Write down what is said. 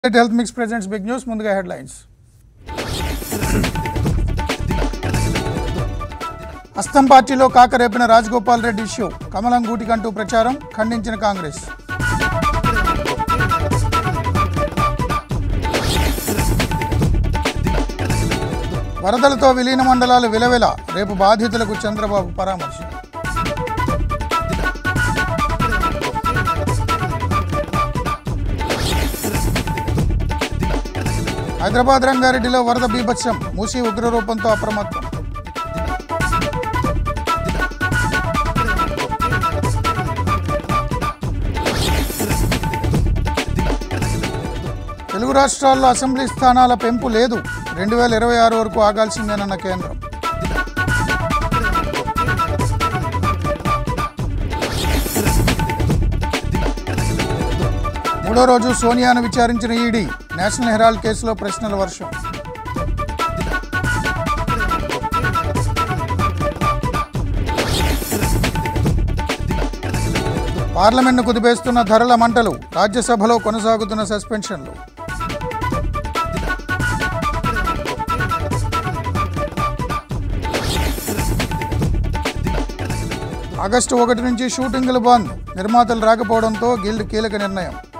health mix presents big news ముందుగా headlines అస్తం పార్టీలో కాకరేపిన రాజగోపాల్ రెడ్డి ఇష్యూ కమలం గూటికంటూ ప్రచారం ఖండించిన కాంగ్రెస్ వరదలతో విలీన మండలాలు విలవిల రేపు బాధితులకు చంద్రబాబు పరామర్శ హైదరాబాద్ రంగారెడ్డిలో వరద బీభత్సం మూసి ఉగ్రరూపంతో అప్రమత్తం తెలుగు రాష్ట్రాల్లో అసెంబ్లీ స్థానాల పెంపు లేదు రెండు వేల ఇరవై ఆరు వరకు ఆగాల్సిందేనన్న కేంద్రం మూడో రోజు సోనియాను విచారించిన ఈడీ నేషనల్ హెరాల్డ్ కేసులో ప్రశ్నల వర్షం పార్లమెంట్ను కుదిపేస్తున్న ధరల మంటలు రాజ్యసభలో కొనసాగుతున్న సస్పెన్షన్లు ఆగస్టు ఒకటి నుంచి షూటింగులు బంద్ నిర్మాతలు రాకపోవడంతో గిల్డ్ కీలక నిర్ణయం